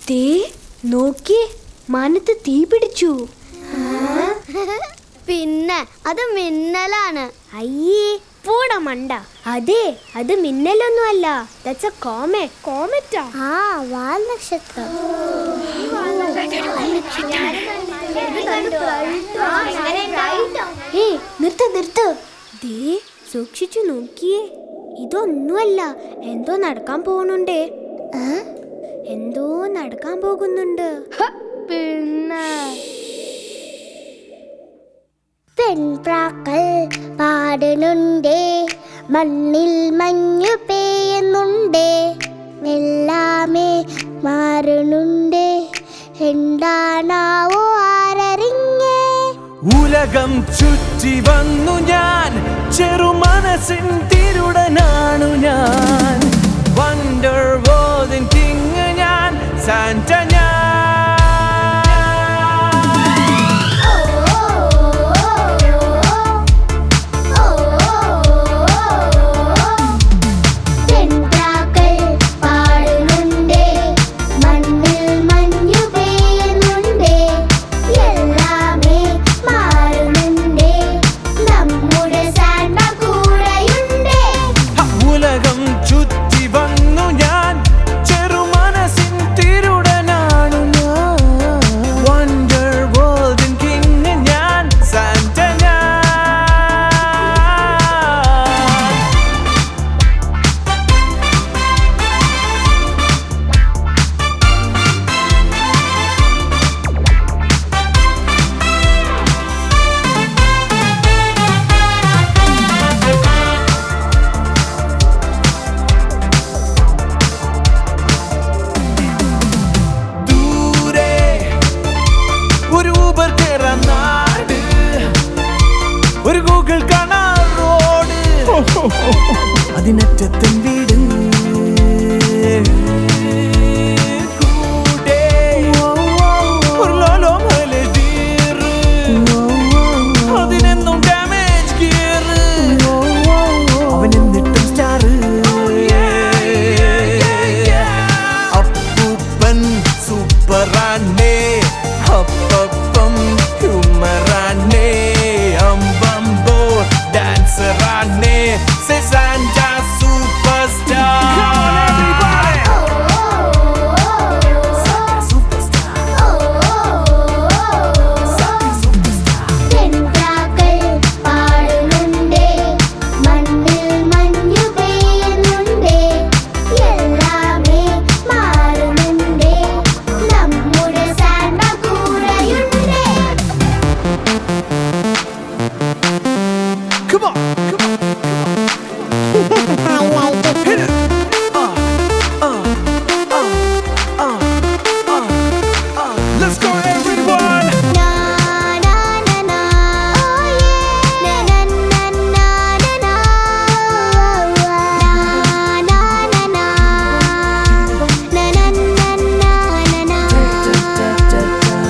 ദേ നോക്കിയേ മാനത്ത് തീ പിടിച്ചു പിന്നെ അത് മിന്നലാണ് അയ്യേ പോട മണ്ട അതെ അത് മിന്നലൊന്നും അല്ല ദാറ്റ്സ് എ കോമെ കോമറ്റാ ആ വാൽ നക്ഷത്രം ഏ നിർത്ത് നിർത്ത് ദേ സൂക്ഷിച്ചു നോക്കിയേ ഇതൊന്നുമല്ല എന്തോ നടക്കാൻ പോകുന്നുണ്ടേ എന്തോ നടക്കാൻ പോകുന്നുണ്ട് പിന്നെ പെൺപ്രാക്കൾ പാടുന്നുണ്ടേ മണ്ണിൽ മഞ്ഞു പെയ്യുന്നുണ്ടേ എല്ലാമേ മാറുന്നുണ്ടേ എന്താണാവോ ആരറിഞ്ഞേ ഉലകം ചുറ്റി വന്നു ഞാൻ ചെറുമനസ്സിൻ തിരുടനാണു ഞാൻ വണ്ടർ വേൾഡിൻ കിങ് ഞാൻ സാന്റ ഞാൻ പെൺപ്രാക്കൾ പാടുന്നുണ്ടേ മണ്ണിൽ മഞ്ഞു പെയ്യുന്നുണ്ടേ എല്ലാമേ മാറുന്നുണ്ടേ നമ്മുടെ സാന്റ കൂടെയുണ്ടേ ഹ, ഉലകം ചുറ്റി വന്നു ഞാൻ ചെറുമനസ്സിൻ തിരുടനാണു ഞാൻ വണ്ടർ വേൾഡിൻ കിങ് ഞാൻ സാന്റ ഞാൻ ദൂരെ ഒരു ഊബർ കേറാൻ നാട് ഒരു ഗൂഗിൾ കാണാൻ റോഡ് അതിനറ്റത്തൻ വീട് കൂടെ ഒരു ലോലോ മലതീർ അതിനെന്നും ഡാമേജ് ഗിയർ അവൻ എന്നിട്ടും സ്റ്റാർ അപ്പൂപ്പൻ സൂപ്പറാണേ അപ്പപ്പം ഹ്യൂമറാണേ അമ്പമ്പോ ഡാൻസറാണേ സെസാൻജ സൂപ്പർ സ്റ്റാർ പെൺപ്രാക്കൾ പാടുന്നുണ്ടേ മണ്ണിൽ മഞ്ഞു പെയ്യുന്നുണ്ടേ എല്ലാമേ മാറുന്നുണ്ടേ നമ്മുടെ സാന്റ കൂടെയുണ്ടേ Come on, come on, hit it. Uh, uh, uh, uh, uh, uh. Let's go, everyone. Na na na na oh yeah na na na na na na na na na na na na na na na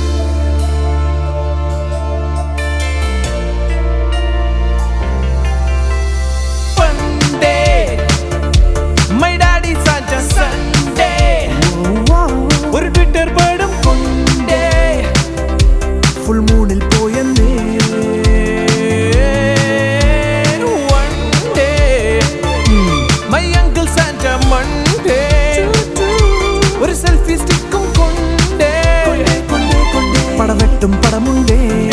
Monday, my daddy Santa Sunday. ഒരു Twitter പേടും കൊണ്ടേ full മൂണിൽ പോയെന്നേ One day, my uncle Santa Monday. ഒരു selfie സ്റ്റിക്കും കൊണ്ടേ പടവെട്ടും പടമുണ്ടേ